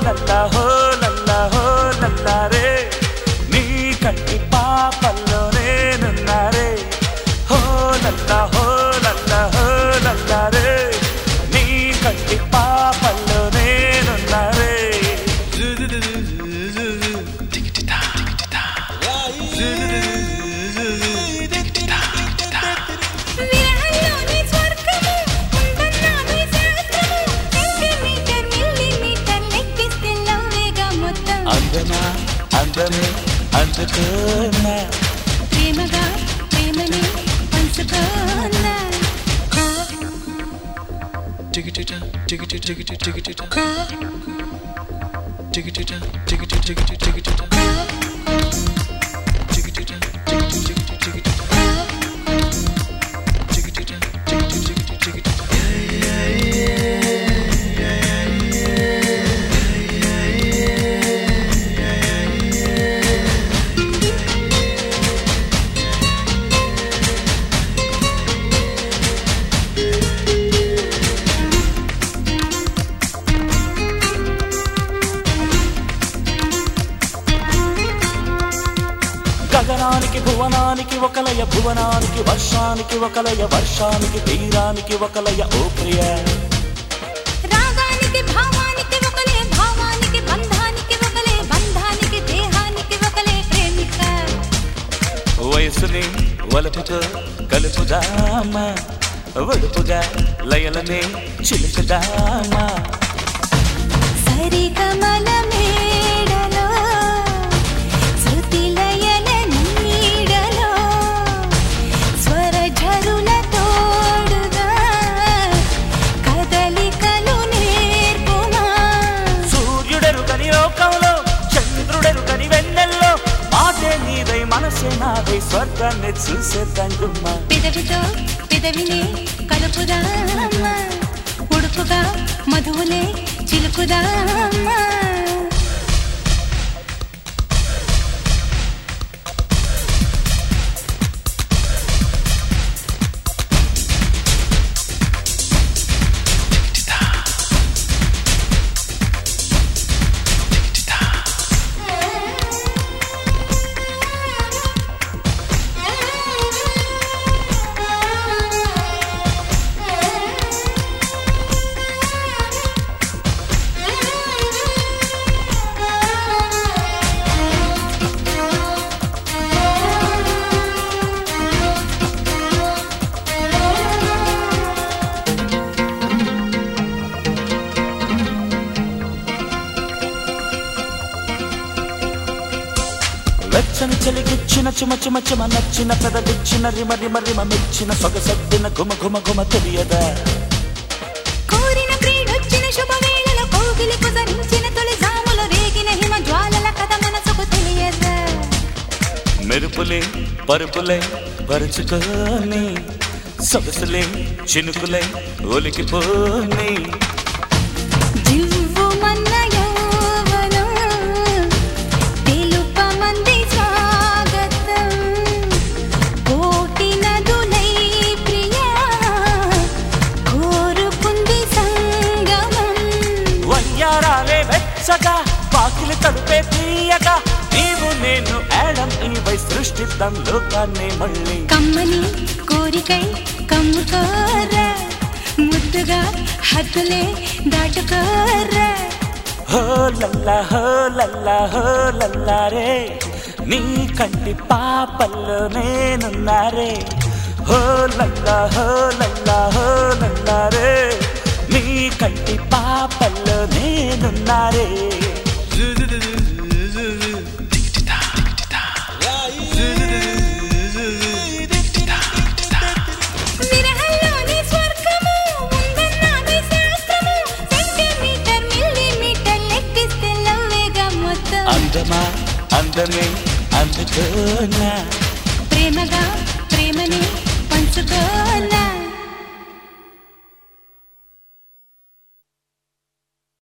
లల్లా హో లల్లా హో లల్లా రే నీ కంటి పాపల్లో నేనున్నారే హో లల్లా హో లల్లా హో లల్లా రే నీ కంటి పాపల్లో నేనున్నారే విరహంలోని స్వర్గము ఉందన్నామే శాస్త్రము సెంటీమీటర్ మిల్లీమీటర్ లెక్కిస్తే లవ్వేగా మొత్తం అందమా అందమే అందుకున్నా ప్రేమగా ప్రేమని పంచుకోనా గగనానికి భువనానికి ఒకలయ భువనానికి వర్షానికి ఒకలయ వర్షానికి తీరానికి ఒకలయ ఓ ప్రియ రాగానికి భావానికి ఒకలే భావానికి బంధానికి ఒకలే బంధానికి దేహానికి ఒకలే ప్రేమిక వయసుని వలపుతో కలుపుదామా వడుపుగా లయలనే చిలుకుదామా సరిగమల మేడలో శృతి లయల నీడలో స్వర ఝరుల తోడుగా కదలికలు నేర్పుమా సూర్యుడెరుకని లోకంలో చంద్రుడెరుకని వెన్నెల్లో మాటే నీదై మనసే నాదై స్వర్గాన్ని చూసే తంగుమ్మా పెదవితో పెదవినే కలుపుదామా ఉడుపుగా మధువులే చిలుకుదామా వెచ్చని చలిగిచ్చిన చిమ చిమ చిమ నచ్చిన పెదవిచ్చిన రిమ రిమ రిమ మెచ్చిన సొగసద్దిన గుమ గుమ గుమ తెలియదా కోరిన ప్రియుడొచ్చిన శుభవేళలో కోగిలి కుసరించిన తొలి జాములు రేగిన హిమ జ్వాలల కథ మనసుకు తెలియదా మెరుపులే పరుపులే పరుచుకొని సొగసులే చినుకులే ఒలికిపోని జివ్వుమన్న యౌవనం తెలుపమంది స్వాగతం కోటి నదులై ప్రియా కోరుకుంది సంగమం వయ్యారాలే వెచ్చగా పాకిలి తడుపే తీయగా నీవు నేను ఏడం ఈవై సృష్టిద్దాం లోకాన్ని మళ్ళీ కమ్మని కోరికై కమ్ముకోరా ముద్దుగా హద్దులే దాటుకోరా హో లల్లా హో లల్లా హో లల్లా రే నీ కంటి పాపల్లో నేనున్నారే హో లల్లా హో లల్లా హో లల్లా రే నీ కంటి పాపల్లో నేనున్నారే విరహంలోని స్వర్గము ఉందన్నాది శాస్త్రము సెంటీమీటర్ మిల్లీమీటర్ లెక్కిస్తే లవ్వేగా మొత్తం అందమా అందమే అందుకోనా ప్రేమగా ప్రేమని పంచుకో